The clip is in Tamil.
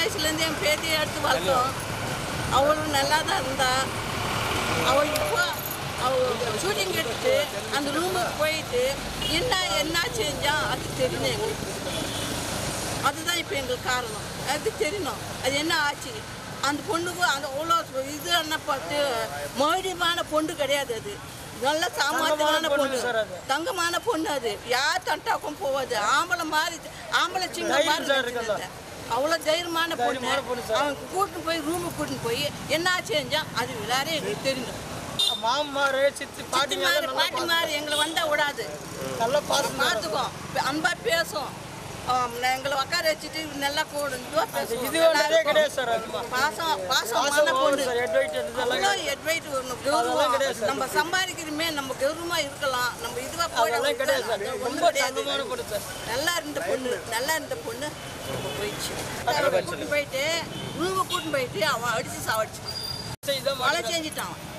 வயசுலேருந்து என் பேத்தியை எடுத்து வளர்த்தோம் அவளும் நல்லா தான் இருந்தா அவள் இப்போ அவள் ஷூட்டிங் எடுத்துட்டு அந்த ரூமுக்கு போயிட்டு என்ன என்ன செஞ்சான் அது தெரியணும் எங்களுக்கு அதுதான் இப்போ எங்களுக்கு காரணம் அது தெரியணும் அது என்ன ஆச்சு அந்த பொண்ணுக்கு அந்த அவ்வளோ இது என்ன பார்த்து மறுபடியுமான பொண்ணு கிடையாது அது நல்ல சாமர்த்தியமான பொண்ணு தங்கமான பொண்ணு அது யார் தட்டாக்கும் போவாது ஆம்பளை மாதிரி ஆம்பளை சிங்க மாதிரி அவ்வளோ தைரியமான பொண்ணு அவன் கூட்டின்னு போய் ரூமுக்கு கூட்டின்னு போய் என்ன செஞ்சான் அது எல்லாரும் எங்களுக்கு தெரியணும் மாமாரு சித்தி பாட்டி மாதிரி பாட்டி மாதிரி எங்களை வந்தா விடாது நல்லா பாசம் பார்த்துக்கோம் அன்பா பேசும் ஆம், நான் எங்களை உட்கார வச்சுட்டு நல்லா கூட இதுவா பேசுவோம். இது நிறைய கிடையாது சார் அதுமா பாசம் பாசமான பாசம் பொண்ணு சார் ஹெட் வெயிட் இதெல்லாம் அவ்வளோ advice ஒண்ணு கௌரவம். நம்ம சம்பாதிக்கிறோமே நம்ம கௌரவமா இருக்கலாம் நம்ம இதுவா போயிட அதெல்லாம் கிடையாது சார் ஒண்ணும் ரொம்ப கிடையாது. தங்கமான பொண்ணு சார் நல்லா இருந்த பொண்ணு நல்லா இருந்த பொண்ணு இப்ப போயிடுச்சு கூட்டிட்டு போயிட்டு ரூமுக்கு கூட்டிட்டு போயிட்டு அவன் அடிச்சு சாவடிச்சு இதான் கொலை செஞ்சுட்டான்